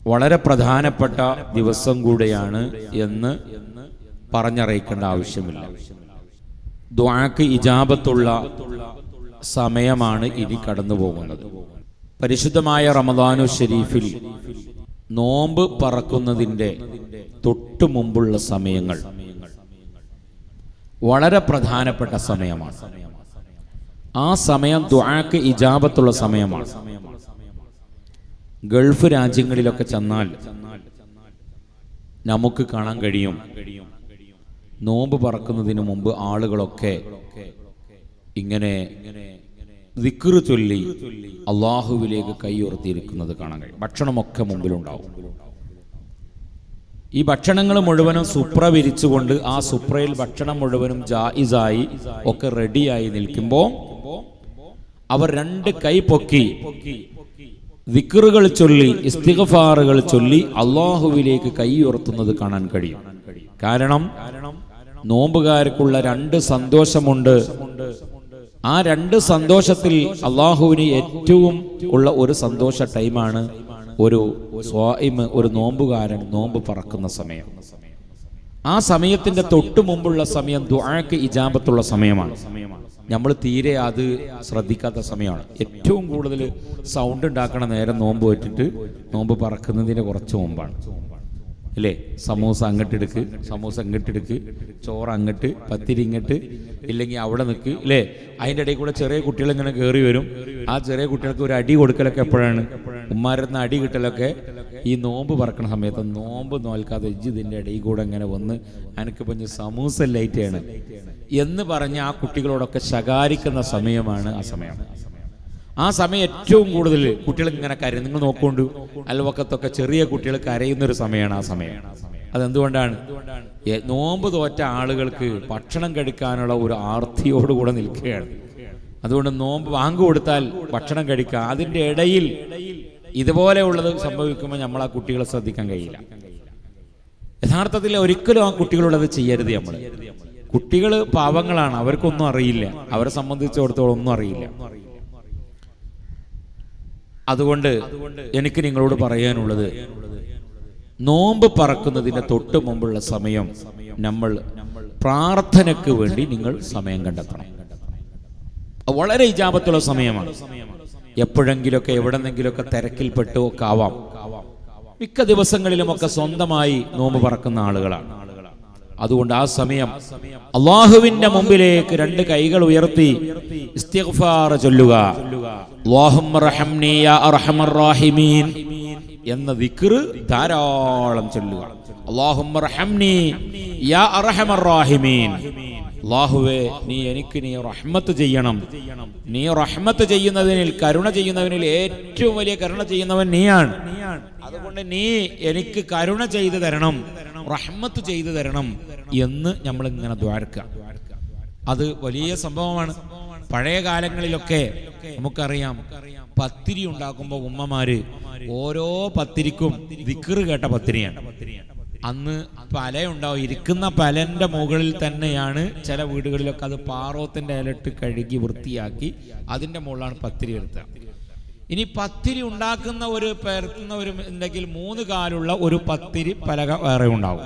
വളരെ പ്രധാനപ്പെട്ട ദിവസം കൂടെയാണ് എന്ന് പറഞ്ഞറിയിക്കേണ്ട ആവശ്യമില്ല ദ്വാക്ക് ഇജാബത്തുള്ള സമയമാണ് ഇനി കടന്നു പോകുന്നത് പരിശുദ്ധമായ റമദാനു ഷരീഫിൽ നോമ്പ് പറക്കുന്നതിൻ്റെ തൊട്ടു മുമ്പുള്ള സമയങ്ങൾ വളരെ പ്രധാനപ്പെട്ട സമയമാണ് ആ സമയം ദ്വാക്ക് ഇജാബത്തുള്ള സമയമാണ് ഗൾഫ് രാജ്യങ്ങളിലൊക്കെ ചെന്നാൽ നമുക്ക് കാണാൻ കഴിയും നോമ്പ് പറക്കുന്നതിന് മുമ്പ് ആളുകളൊക്കെ ഇങ്ങനെ ദിക്റ് ചൊല്ലി അള്ളാഹുവിലേക്ക് കൈയുയർത്തിയിരിക്കുന്നത് കാണാൻ കഴിയും ഭക്ഷണമൊക്കെ മുമ്പിലുണ്ടാവും ഈ ഭക്ഷണങ്ങൾ മുഴുവനും സുപ്ര വിരിച്ചുകൊണ്ട് ആ സുപ്രയിൽ ഭക്ഷണം മുഴുവനും ജായിസായി ഒക്കെ റെഡിയായി നിൽക്കുമ്പോൾ അവർ രണ്ട് കൈ പൊക്കി ദിക്റുകൾ ചൊല്ലി ഇസ്തിഗഫാറുകൾ ചൊല്ലി അള്ളാഹുവിലേക്ക് കൈ ഉയർത്തുന്നത് കാണാൻ കഴിയും കാരണം നോമ്പുകാർക്കുള്ള രണ്ട് സന്തോഷമുണ്ട് ആ രണ്ട് സന്തോഷത്തിൽ അള്ളാഹുവിന് ഏറ്റവും ഉള്ള ഒരു സന്തോഷ ടൈമാണ് ഒരു സ്വായിമ് ഒരു നോമ്പുകാരൻ നോമ്പ് പറക്കുന്ന സമയം ആ സമയത്തിന്റെ തൊട്ടു മുമ്പുള്ള സമയം ദുആക്ക് ഇജാബത്തുള്ള സമയമാണ് നമ്മൾ തീരെ അത് ശ്രദ്ധിക്കാത്ത സമയമാണ് ഏറ്റവും കൂടുതൽ സൗണ്ട് ഉണ്ടാക്കണ നേരം നോമ്പ് വെച്ചിട്ട് നോമ്പ് പറക്കുന്നതിന് കുറച്ച് മുമ്പാണ് അല്ലേ സമൂസ അങ്ങോട്ടെടുക്ക് സമൂസ അങ്ങോട്ടെടുക്ക് ചോറ് അങ്ങോട്ട് പത്തിരി ഇങ്ങോട്ട് ഇല്ലെങ്കിൽ അവിടെ നിൽക്ക് അല്ലേ അതിൻ്റെ ഇടയിൽ കൂടെ ചെറിയ കുട്ടികൾ ഇങ്ങനെ കയറി വരും ആ ചെറിയ കുട്ടികൾക്ക് ഒരു അടി കൊടുക്കലൊക്കെ എപ്പോഴാണ് ഉമ്മാരുന്ന അടി കിട്ടലൊക്കെ ഈ നോമ്പ് പറക്കണ സമയത്ത് നോമ്പ് നോൽക്കാതെ ഇജ്ജ് ഇതിൻ്റെ ഇടയിൽ കൂടെ ഇങ്ങനെ വന്ന് എനിക്ക് പറഞ്ഞ് സമൂസ ലൈറ്റാണ് എന്ന് പറഞ്ഞ് ആ കുട്ടികളോടൊക്കെ ശകാരിക്കുന്ന സമയമാണ് ആ സമയം ആ സമയം ഏറ്റവും കൂടുതൽ കുട്ടികൾ ഇങ്ങനെ കരയും നിങ്ങൾ നോക്കൊണ്ടു അയൽവക്കത്തൊക്കെ ചെറിയ കുട്ടികൾ കരയുന്ന ഒരു സമയമാണ് ആ സമയം അതെന്തുകൊണ്ടാണ് എ- നോമ്പ് തോറ്റ ആളുകൾക്ക് ഭക്ഷണം കഴിക്കാനുള്ള ഒരു ആർത്തിയോടുകൂടെ നിൽക്കുകയാണ് അതുകൊണ്ട് നോമ്പ് വാങ്ങു കൊടുത്താൽ ഭക്ഷണം കഴിക്കുക അതിന്റെ ഇടയിൽ ഇതുപോലെയുള്ളത് സംഭവിക്കുമ്പോൾ നമ്മൾ ആ കുട്ടികളെ ശ്രദ്ധിക്കാൻ കഴിയില്ല യഥാർത്ഥത്തിൽ ഒരിക്കലും ആ കുട്ടികളോടത് ചെയ്യരുത് നമ്മൾ കുട്ടികൾ പാവങ്ങളാണ് അവർക്കൊന്നും അറിയില്ല അവരെ സംബന്ധിച്ചിടത്തോളം ഒന്നും അറിയില്ല അതുകൊണ്ട് എനിക്ക് നിങ്ങളോട് പറയാനുള്ളത് നോമ്പ് പറക്കുന്നതിന്റെ തൊട്ട് മുമ്പുള്ള സമയം നമ്മൾ പ്രാർത്ഥനയ്ക്ക് വേണ്ടി നിങ്ങൾ സമയം കണ്ടെത്തണം അത് വളരെ ഇജാപത്തുള്ള സമയമാണ് എപ്പോഴെങ്കിലൊക്കെ എവിടെന്നെങ്കിലൊക്കെ തിരക്കിൽപ്പെട്ടു ഒക്കെ ആവാം മിക്ക ദിവസങ്ങളിലുമൊക്കെ സ്വന്തമായി നോമ്പ് പറക്കുന്ന ആളുകളാണ് അതുകൊണ്ട് ആ സമയം അള്ളാഹുവിന്റെ മുമ്പിലേക്ക് രണ്ട് കൈകൾ ഉയർത്തി ഇസ്തിഗ്ഫാർ ചൊല്ലുക അല്ലാഹുമ്മ റഹംനി യാ അർഹമർ റാഹിമീൻ എന്ന ദിക്റ് ധാരാളം ചൊല്ലുക അല്ലാഹുമ്മ റഹംനി യാ അർഹമർ റാഹിമീൻ അള്ളാഹുവേ നീ എനിക്ക് നീ റഹ്മത്ത് ചെയ്യണം നീ റഹ്മത്ത് ചെയ്യുന്നതിനിൽ കരുണ ചെയ്യുന്നവനിൽ ഏറ്റവും വലിയ കരുണ ചെയ്യുന്നവൻ നീയാണ് അതുകൊണ്ട് നീ എനിക്ക് കരുണ ചെയ്തു തരണം റഹ്മത്ത് ചെയ്തു തരണം എന്ന് നമ്മൾ ഇങ്ങനെ ദ്വാരക്കുക അത് വലിയ സംഭവമാണ് പഴയ കാലങ്ങളിലൊക്കെ നമുക്കറിയാം പത്തിരി ഉണ്ടാക്കുമ്പോൾ ഉമ്മമാര് ഓരോ പത്തിരിക്കും ദിക്കറ് കേട്ട പത്തിരിയാണ് അന്ന് പല ഉണ്ടാവും ഇരിക്കുന്ന പലന്റെ മുകളിൽ തന്നെയാണ് ചില വീടുകളിലൊക്കെ അത് പാറോത്തിന്റെ ഇലട്ട് കഴുകി വൃത്തിയാക്കി അതിന്റെ മുകളിലാണ് പത്തിരി വരുത്തുക ഇനി പത്തിരി ഉണ്ടാക്കുന്ന ഒരു പരത്തുന്ന ഒരു ഉണ്ടെങ്കിൽ മൂന്ന് കാലുള്ള ഒരു പത്തിരി പലക വേറെ ഉണ്ടാവും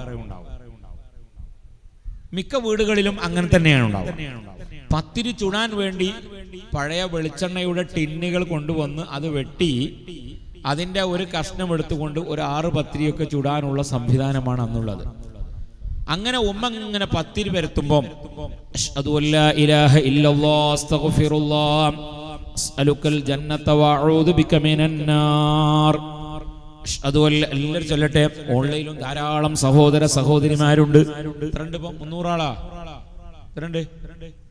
മിക്ക വീടുകളിലും അങ്ങനെ തന്നെയാണ് ഉണ്ടാവും പത്തിരി ചുടാൻ വേണ്ടി പഴയ വെളിച്ചെണ്ണയുടെ ടിന്നുകൾ കൊണ്ടുവന്ന് അത് വെട്ടി അതിന്റെ ഒരു കഷ്ണം എടുത്തുകൊണ്ട് ഒരു ആറ് പത്തിരിയൊക്കെ ചുടാനുള്ള സംവിധാനമാണ് അന്നുള്ളത് അങ്ങനെ ഉമ്മ ഇങ്ങനെ പത്തിരി പരത്തുമ്പം അഷ്ഹദു അല്ലാ ഇലാഹ ഇല്ലല്ലാഹ് അസ്തഗ്ഫിറുല്ലാഹ് അസ്അലുക്കൽ ജന്നത വഅഊദു ബിക മിനൻ നാർ അഷ്ഹദു അല്ല എല്ലാവരും ചൊല്ലട്ടെ ഓൺലൈനിലും ധാരാളം സഹോദര സഹോദരിമാരുണ്ട് എത്രണ്ട് ഇപ്പം മുന്നൂറാളാ എത്രണ്ട്